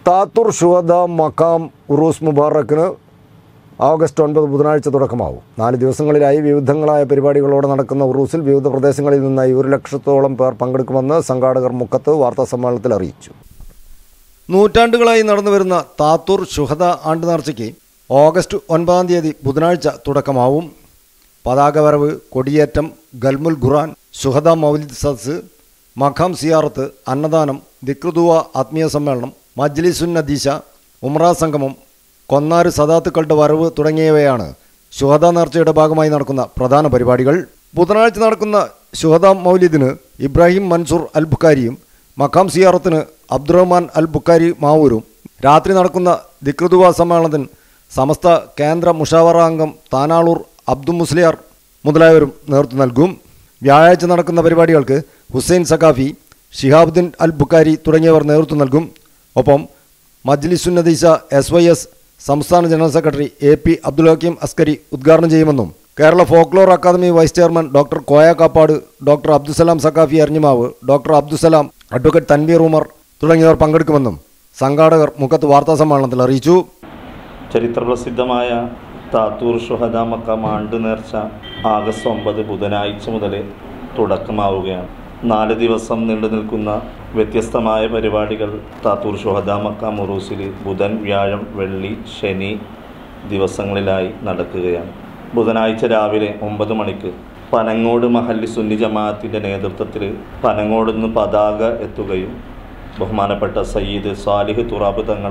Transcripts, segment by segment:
താത്തൂർ ഷുഹദ മക്കാം ഉറൂസ് മുബാറക്കിന് August ഒൻപത് ബുധനാഴ്ച തുടക്കമാവും നാല് ദിവസങ്ങളിലായി വിവിധങ്ങളായ പരിപാടികളോടെ നടക്കുന്ന ഉറൂസിൽ വിവിധ പ്രദേശങ്ങളിൽ നിന്നായി ഒരു ലക്ഷത്തോളം പേർ പങ്കെടുക്കുമെന്ന് സംഘാടകർ മുക്കത്ത് വാർത്താസമ്മേളനത്തിൽ അറിയിച്ചു നൂറ്റാണ്ടുകളായി നടന്നു വരുന്ന താത്തൂർ ഷുഹദ ആണ്ട് നേർച്ചയ്ക്ക് ഓഗസ്റ്റ് ഒൻപതാം തീയതി ബുധനാഴ്ച തുടക്കമാവും പതാക വരവ് കൊടിയേറ്റം ഗൽമുൽ ഖുറാൻ ഷുഹദ മൗലിദ് സദസ് മഖാം സിയാറത്ത് അന്നദാനം ദിക്രുദുവ ആത്മീയ സമ്മേളനം മജ്ലിസുന്ന ദീശ ഉമ്ര സംഗമം കൊന്നാര് സദാത്തുക്കളുടെ വരവ് തുടങ്ങിയവയാണ് ശുഹദ നേർച്ചയുടെ ഭാഗമായി നടക്കുന്ന പ്രധാന പരിപാടികൾ ബുധനാഴ്ച നടക്കുന്ന ശുഹദ മൗലിദിന് ഇബ്രാഹിം മൻസൂർ അൽ ബുക്കാരിയും മഖാം സിയാറത്തിന് അബ്ദുറഹ്മാൻ അൽ ബുക്കാരി മാവൂരും രാത്രി നടക്കുന്ന ദിക്രുദുവ സമ്മേളനത്തിന് സമസ്ത കേന്ദ്ര മുഷാവറ അംഗം താനാളൂർ അബ്ദു മുസ്ലിയാർ മുതലായവരും നേതൃത്വം നൽകും വ്യാഴാഴ്ച നടക്കുന്ന പരിപാടികൾക്ക് ഹുസൈൻ സഖാഫി ഷിഹാബുദ്ദീൻ അൽ ബുക്കാരി തുടങ്ങിയവർ നേതൃത്വം നൽകും ഒപ്പം മജ്ലിസുന്നദീസ എസ് വൈ എസ് സംസ്ഥാന general secretary A P Abdul Hakeem Askari ഉദ്ഘാടനം ചെയ്യുമെന്നും Kerala folklore academy vice chairman doctor Koya Kappad doctor Abdussalam Saqafi Arinjimav doctor Abdussalam advocate Tanveer Umar തുടങ്ങിയവർ പങ്കെടുക്കുമെന്നും സംഘാടകർ മുഖത്ത് വാർത്താസമ്മേളനത്തിൽ അറിയിച്ചു ചരിത്രപ്രസിദ്ധമായ താത്തൂർ ഷുഹദ മക്കാം ആണ്ട് നേർച്ച ആഗസ്റ്റ് ഒമ്പത് ബുധനാഴ്ച മുതൽ തുടക്കമാവുകയാണ് നാല് ദിവസം നീണ്ടു നിൽക്കുന്ന വ്യത്യസ്തമായ പരിപാടികൾ താത്തൂർ ഷുഹദ മക്കാം ഉറൂസിൽ ബുധൻ വ്യാഴം വെള്ളി ശനി ദിവസങ്ങളിലായി നടക്കുകയാണ് ബുധനാഴ്ച രാവിലെ ഒമ്പത് മണിക്ക് പനങ്ങോട് മഹല്ലി സുന്നി ജമാഅത്തിൻ്റെ നേതൃത്വത്തിൽ പനങ്ങോട് നിന്ന് പതാക എത്തുകയും ബഹുമാനപ്പെട്ട സയ്യിദ് സാലിഹ് തുറാബ് തങ്ങൾ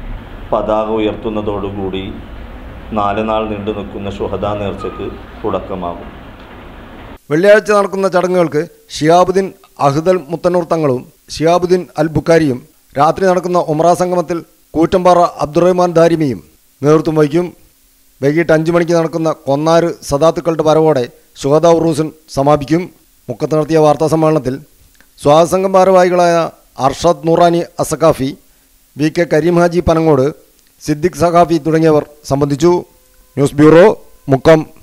പതാക ഉയർത്തുന്നതോടുകൂടി നാല് നാൾ നീണ്ടു നിൽക്കുന്ന ഷുഹദ നേർച്ചയ്ക്ക് തുടക്കമാകും വെള്ളിയാഴ്ച നടക്കുന്ന ചടങ്ങുകൾക്ക് ഷിയാബുദ്ദീൻ അഹ്ദൽ മുത്തന്നൂർ തങ്ങളും ഷിയാബുദ്ദീൻ അൽ ബുക്കാരിയും രാത്രി നടക്കുന്ന ഉമ്ര സംഗമത്തിൽ കൂറ്റമ്പാറ അബ്ദുറഹ്മാൻ ദാരിമിയും നേതൃത്വം വഹിക്കും വൈകിട്ട് അഞ്ച് മണിക്ക് നടക്കുന്ന കൊന്നാര് സദാത്തുക്കളുടെ വരവോടെ ശുഹദ ഉറൂസൻ സമാപിക്കും മുക്കത്ത് നടത്തിയ വാർത്താ സമ്മേളനത്തിൽ സ്വാതസംഘം ഭാരവാഹികളായ അർഷദ് നൂറാനി അസഖാഫി വി കെ കരീം ഹാജി പനങ്ങോട് സിദ്ദിഖ് സഖാഫി തുടങ്ങിയവർ സംബന്ധിച്ചു ന്യൂസ് ബ്യൂറോ മുക്കം